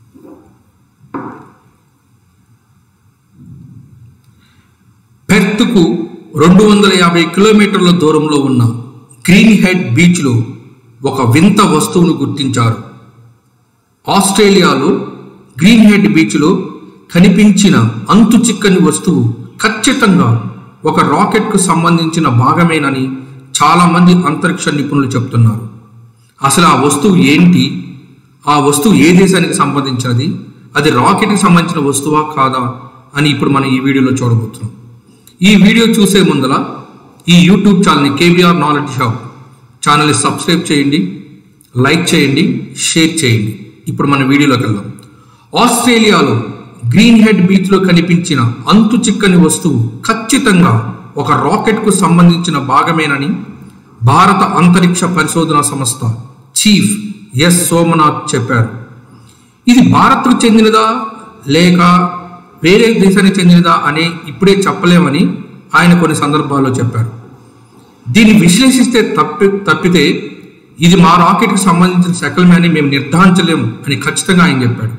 పెర్త్కు రెండు వందల యాభై కిలోమీటర్ల దూరంలో ఉన్న గ్రీన్ హెడ్ బీచ్లో ఒక వింత వస్తువును గుర్తించారు ఆస్ట్రేలియాలో గ్రీన్ హెడ్ బీచ్లో కనిపించిన అంతు చిక్కని వస్తువు ఖచ్చితంగా ఒక రాకెట్కు సంబంధించిన భాగమేనని చాలామంది అంతరిక్ష నిపుణులు చెప్తున్నారు అసలు ఆ వస్తువు ఏంటి ఆ వస్తువు ఏ దేశానికి సంబంధించినది అది రాకెట్కి సంబంధించిన వస్తువా కాదా అని ఇప్పుడు మనం ఈ వీడియోలో చూడబోతున్నాం ఈ వీడియో చూసే ముందల ఈ యూట్యూబ్ ఛానల్ని కేబీఆర్ నాలెడ్జ్ షాప్ ఛానల్ని సబ్స్క్రైబ్ చేయండి లైక్ చేయండి షేర్ చేయండి ఇప్పుడు మన వీడియోలోకి వెళ్దాం ఆస్ట్రేలియాలో గ్రీన్ హెడ్ బీచ్లో కనిపించిన అంతు చిక్కని వస్తువు ఖచ్చితంగా ఒక రాకెట్కు సంబంధించిన భాగమేనని భారత అంతరిక్ష పరిశోధన సంస్థ చీఫ్ ఎస్ సోమనాథ్ చెప్పారు ఇది భారత్కు చెందినదా లేక వేరే దేశానికి చెందినదా అని ఇప్పుడే చెప్పలేమని ఆయన కొన్ని సందర్భాల్లో చెప్పారు దీన్ని విశ్లేషిస్తే తప్పి తప్పితే ఇది మా రాకెట్కి సంబంధించిన శకలమే అని మేము నిర్ధారించలేము అని ఖచ్చితంగా ఆయన చెప్పాడు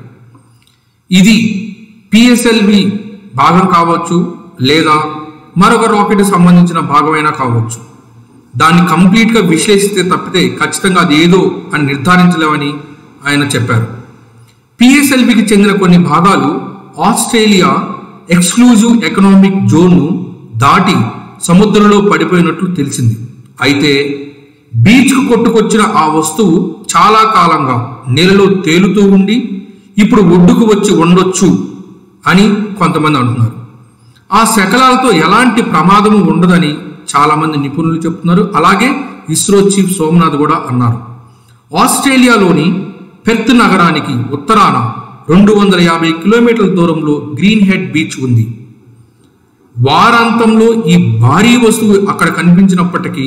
ఇది పిఎస్ఎల్వి భాగం కావచ్చు లేదా మరొక రాకెట్కి సంబంధించిన భాగమైనా కావచ్చు దాన్ని కంప్లీట్గా విశ్లేషిస్తే తప్పితే ఖచ్చితంగా అది ఏదో అని నిర్ధారించలేమని ఆయన చెప్పారు పిఎస్ఎల్వికి చెందిన కొన్ని భాగాలు ఆస్ట్రేలియా ఎక్స్క్లూజివ్ ఎకనామిక్ జోన్ను దాటి సముద్రంలో పడిపోయినట్లు తెలిసింది అయితే బీచ్కు కొట్టుకొచ్చిన ఆ వస్తువు చాలా కాలంగా నీళ్ళలో తేలుతూ ఉండి ఇప్పుడు ఒడ్డుకు వచ్చి ఉండొచ్చు అని కొంతమంది అంటున్నారు ఆ శకలాలతో ఎలాంటి ప్రమాదము ఉండదని చాలామంది నిపుణులు చెప్తున్నారు అలాగే ఇస్రో చీఫ్ సోమనాథ్ కూడా అన్నారు ఆస్ట్రేలియాలోని పెర్త్ నగరానికి ఉత్తరాన రెండు వందల యాభై కిలోమీటర్ల దూరంలో గ్రీన్ హెడ్ బీచ్ ఉంది వారాంతంలో ఈ భారీ వస్తువు అక్కడ కనిపించినప్పటికీ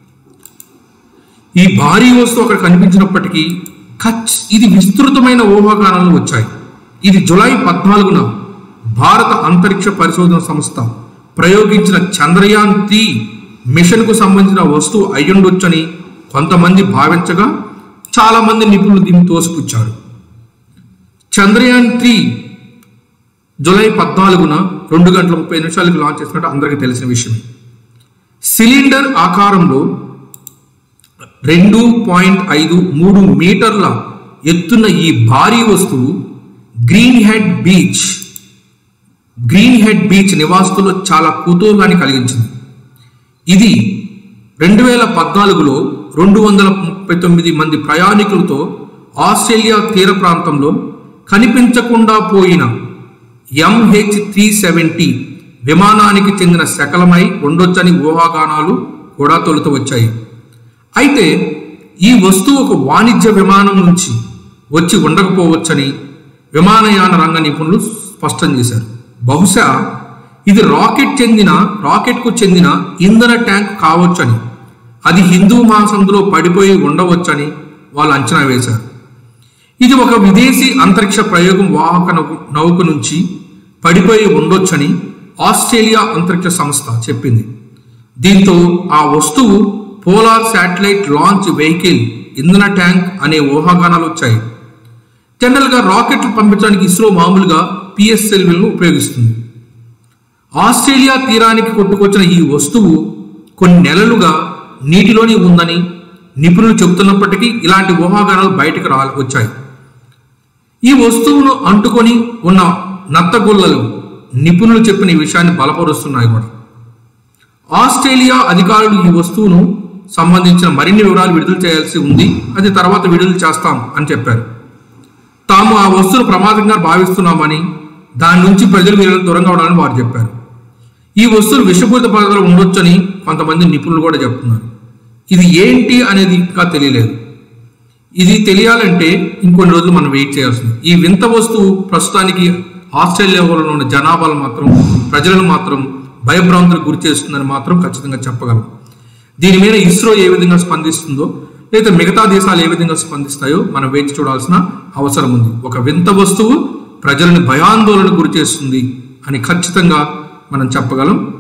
ఈ భారీ వస్తువు అక్కడ కనిపించినప్పటికీ ఖచ్ ఇది విస్తృతమైన ఊహాగానాలు వచ్చాయి ఇది జులై పద్నాలుగున భారత అంతరిక్ష పరిశోధన సంస్థ ప్రయోగించిన చంద్రయాన్ త్రీ మిషన్కు సంబంధించిన వస్తువు అయ్యుండొచ్చని కొంతమంది భావించగా చాలామంది నిపుణులు దీన్ని తోసిపుచ్చారు చంద్రయాన్ త్రీ జూలై పద్నాలుగున రెండు గంటల ముప్పై నిమిషాలకు లాంచ్ చేసినట్టు అందరికీ తెలిసిన విషయమే సిలిండర్ ఆకారంలో రెండు పాయింట్ ఐదు మూడు మీటర్ల ఎత్తున్న ఈ భారీ వస్తువు Green Head Beach Green Head Beach నివాసితుల్లో చాలా కుతూహలాన్ని కలిగించింది ఇది రెండు వేల పద్నాలుగులో రెండు వందల ముప్పై తొమ్మిది మంది ప్రయాణికులతో ఆస్ట్రేలియా తీర ప్రాంతంలో కనిపించకుండా పోయిన ఎంహెచ్ త్రీ సెవెంటీ విమానానికి చెందిన శకలమై ఉండొచ్చని ఊహాగానాలు కూడా తొలుత వచ్చాయి అయితే ఈ వస్తువు ఒక వాణిజ్య విమానం నుంచి వచ్చి ఉండకపోవచ్చని విమానయాన రంగ నిపుణులు స్పష్టం చేశారు బహుశా ఇది రాకెట్ చెందిన రాకెట్కు చెందిన ఇంధన ట్యాంక్ కావచ్చని అది హిందూ మహాసముద్రంలో పడిపోయి ఉండవచ్చని వాళ్ళు అంచనా వేశారు ఇది ఒక విదేశీ అంతరిక్ష ప్రయోగం వాహక నౌక- నౌక నుంచి పడిపోయి ఉండొచ్చని ఆస్ట్రేలియా అంతరిక్ష సంస్థ చెప్పింది దీంతో ఆ వస్తువు పోలార్ శాటిలైట్ లాంచ్ వెహికల్ ఇంధన ట్యాంక్ అనే ఊహాగానాలు వచ్చాయి జనరల్గా రాకెట్లు పంపించడానికి ఇస్రో మామూలుగా పిఎస్ఎల్వీలను ఉపయోగిస్తుంది ఆస్ట్రేలియా తీరానికి కొట్టుకొచ్చిన ఈ వస్తువు కొన్ని నెలలుగా నీటిలోనే ఉందని నిపుణులు చెబుతున్నప్పటికీ ఇలాంటి ఊహాగానాలు బయటకు రా వచ్చాయి ఈ వస్తువును అంటుకొని ఉన్న నత్తగుల్లలు నిపుణులు చెప్పిన ఈ విషయాన్ని బలపరుస్తున్నాయి కూడా ఆస్ట్రేలియా అధికారులు ఈ వస్తువును సంబంధించిన మరిన్ని వివరాలు విడుదల చేయాల్సి ఉంది అది తర్వాత విడుదల చేస్తాం అని చెప్పారు తాము ఆ వస్తువును ప్రమాదంగా భావిస్తున్నామని దాని నుంచి ప్రజలు వీళ్ళని దూరంగా ఉండాలని వారు చెప్పారు ఈ వస్తువులు విషపూరిత పదార్థాలు ఉండొచ్చని కొంతమంది నిపుణులు కూడా చెప్తున్నారు ఇది ఏంటి అనేది ఇంకా తెలియలేదు ఇది తెలియాలంటే ఇంకొన్ని రోజులు మనం వెయిట్ చేయాల్సింది ఈ వింత వస్తువు ప్రస్తుతానికి ఆస్ట్రేలియాలో ఉన్న జనాభాలు మాత్రం ప్రజలను మాత్రం భయభ్రాంతులకు గురి చేస్తుందని మాత్రం ఖచ్చితంగా చెప్పగలం దీని మీద ఇస్రో ఏ విధంగా స్పందిస్తుందో లేదా మిగతా దేశాలు ఏ విధంగా స్పందిస్తాయో మనం వేచి చూడాల్సిన అవసరం ఉంది ఒక వింత వస్తువు ప్రజలను భయాందోళనకు గురి చేస్తుంది అని ఖచ్చితంగా మనం చెప్పగలం